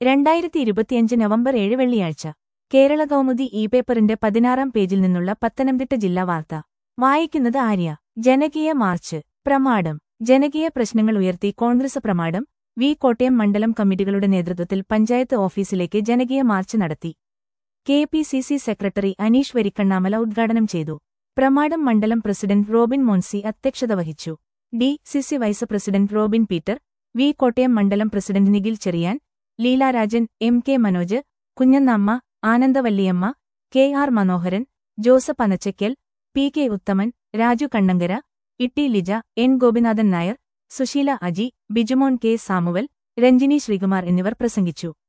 രണ്ടായിരത്തി ഇരുപത്തിയഞ്ച് നവംബർ ഏഴ് വെള്ളിയാഴ്ച കേരള കൗമുദി ഇ പേപ്പറിന്റെ പതിനാറാം പേജിൽ നിന്നുള്ള പത്തനംതിട്ട ജില്ലാ വാർത്ത വായിക്കുന്നത് ആര്യ ജനകീയ മാർച്ച് പ്രമാടം ജനകീയ പ്രശ്നങ്ങൾ ഉയർത്തി കോൺഗ്രസ് പ്രമാടം വി കോട്ടയം മണ്ഡലം കമ്മിറ്റികളുടെ നേതൃത്വത്തിൽ പഞ്ചായത്ത് ഓഫീസിലേക്ക് ജനകീയ മാർച്ച് നടത്തി K P C C secretary Aneesh Varikkannamala ഉദ്ഘാടനം ചെയ്തു പ്രമാടം മണ്ഡലം പ്രസിഡന്റ് റോബിൻ മോൻസി അധ്യക്ഷത വഹിച്ചു D C C vice president Robin Peter V Kottayam മണ്ഡലം president Nikhil Cherian Leelarajan M K Manoj Kunjannamma Anandavalliamma K R Manoharan Joseph Anachakkal P K Uthaman Raju Kannankara Itty Lija N Gopinathan Nair Susheela Aji Bijumon K Samuel Ranjini Sreekumar എന്നിവർ പ്രസംഗിച്ചു